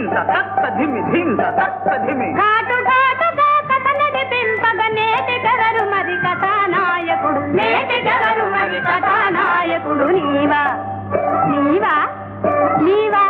ధింత తత్త ధిమి ధింత తత్త ధిమి ఘాటు ఘాటుగా కథ నడిపింపగ నేటికెవరు మరి కథానాయకుడు నేటికెవరు మరి కథానాయకుడు నీవా నీవా నీవా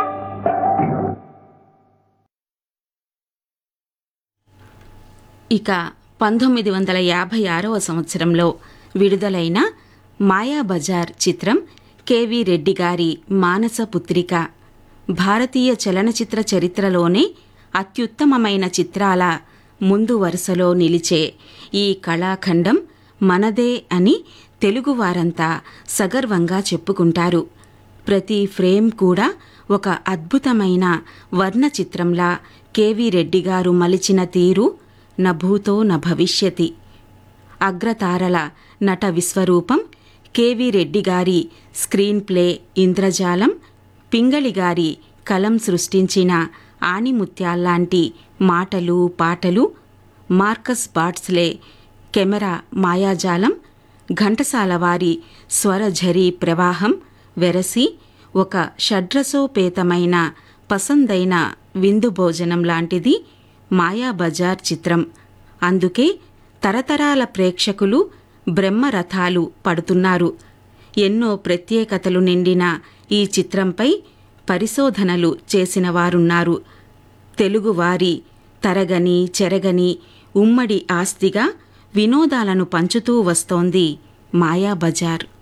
ఇక పంతొమ్మిది వందల యాభై ఆరవ సంవత్సరంలో విడుదలైన మాయాబజార్ చిత్రం కెవి రెడ్డి గారి మానస పుత్రిక భారతీయ చలనచిత్ర చరిత్రలోనే అత్యుత్తమమైన చిత్రాల ముందు వరుసలో నిలిచే ఈ కళాఖండం మనదే అని తెలుగువారంతా సగర్వంగా చెప్పుకుంటారు ప్రతి ఫ్రేమ్ కూడా ఒక అద్భుతమైన వర్ణ చిత్రంలా కెవి రెడ్డి గారు మలిచిన తీరు నభూతో న భవిష్యతి అగ్రతారల నట విశ్వరూపం కెవి రెడ్డి గారి స్క్రీన్ ప్లే ఇంద్రజాలం పింగళి గారి కలం సృష్టించిన ఆణిముత్యాల్లాంటి మాటలు పాటలు మార్కస్ బాట్స్లే కెమెరా మాయాజాలం ఘంటసాల వారి స్వరఝరీ ప్రవాహం వెరసి ఒక షడ్రసోపేతమైన పసందైన విందు భోజనం లాంటిది మాయాబజార్ చిత్రం అందుకే తరతరాల ప్రేక్షకులు బ్రహ్మరథాలు పడుతున్నారు ఎన్నో ప్రత్యేకతలు నిండిన ఈ చిత్రంపై పరిశోధనలు చేసిన వారున్నారు తెలుగువారి తరగని చెరగని ఉమ్మడి ఆస్తిగా వినోదాలను పంచుతూ వస్తోంది మాయాబజార్